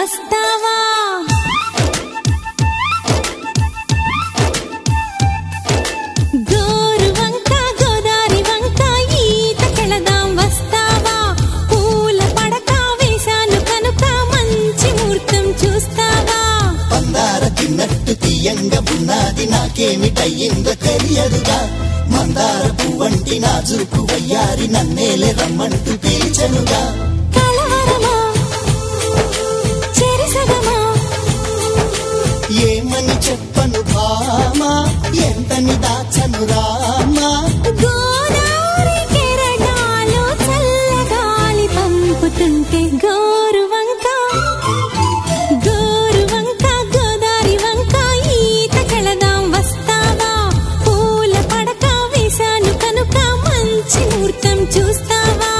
వస్తావా గోరు వంక గోదారి వంక ఈతకెళదాం వస్తావా పూల పడక వేశాను కనుక మంచి ముహూర్తం చూస్తావా పందార తిన్నట్టు తీయంగా ఉన్నది నాకేమిటయ్యిందో తెలియదుగా మందార పువ్వంటి నా చూపు వయ్యారి నన్నేలే రమ్మంటూ పిలిచనుగా కలవరమా చెరిసగమా ఏమని చెప్పను భామా ఎంతని దాచను రామా గోదావరి కెరటాలు చల్లగాలి పంపుతుంటే గోరు వంక గోరు వంక గోదారి వంక ఈతకెళదాం వస్తావా పూల పడక వేశాను కనుక మంచి ముహూర్తం చూస్తావా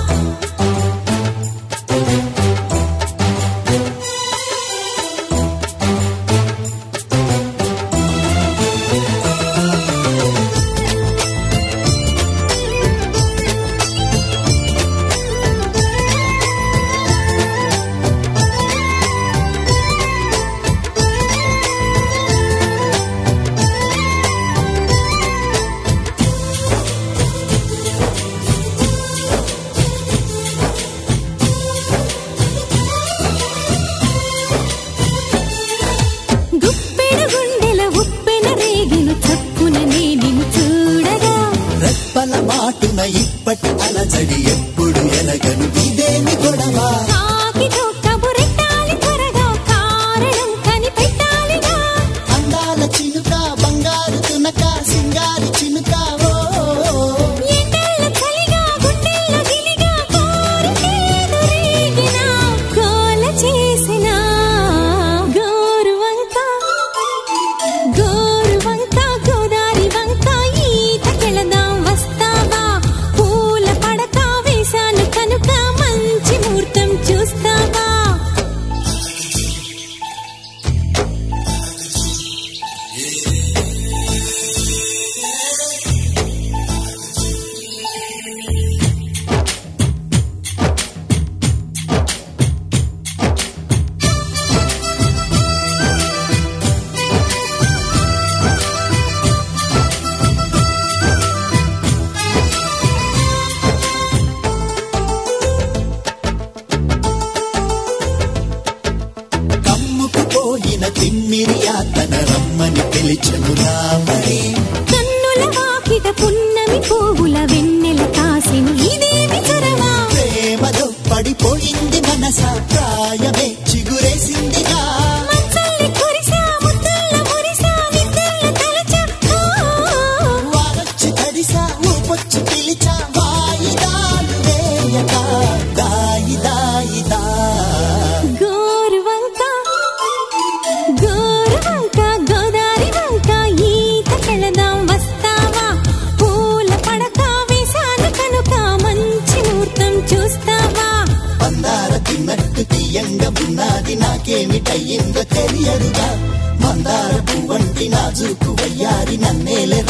గుప్పెడు గుండెల ఉప్పెన రేగిను చప్పున నేను చూడగా రెప్పల మాటున ఇప్పటి అలజడి ఎప్పుడు ఎనగను ఇదేమి గొడవ కాకితో కబురెట్టాలి త్వరగా కారణం కనిపెట్టాలిగా అందాల చినుక బంగారు తునక సింగారి చినుక ఓ ఎండెల్ల చలిగా గుండెల్ల గిలిగా కోరికేదు రేగినా కోల చేసిన గోరు వంక గోరు వంక గోదారి వంక ఈతకెళదాం వస్తావా పూల పడక వేశాను కనుక మంచి ముహూర్తం చూస్తావా కమ్ముకు పోయిన తిమ్మిరియా తన రమ్మని పిలిచను రామరే కన్నుల వాకిట పున్నమి పువ్వుల వెన్నెల కాసిను ఇదేమి చరవా ప్రేమలో పడిపోయింది మనస ప్రాయమే చిగురేసిందిగా మంచల్ని కురిసా ముద్దల్ల మురిసా నిద్దల్ల తలచా వారొచ్చి తడిసా ఊపొచ్చి పిలిచా వాయిదాలు వేయక దాయి దాయి దా గోరు వంక గోరు వంక గోదారి వంక ఈతకెళదాం వస్తావా పూల పడక వేశాను కనుక మంచి ముహూర్తం చూస్తావా మందార తిన్నట్టు తీయంగా ఉన్నది నాకేమిటయ్యిందో తెలియదుగా మందార పువ్వంటి నా చూపు వయ్యారి నన్నేలే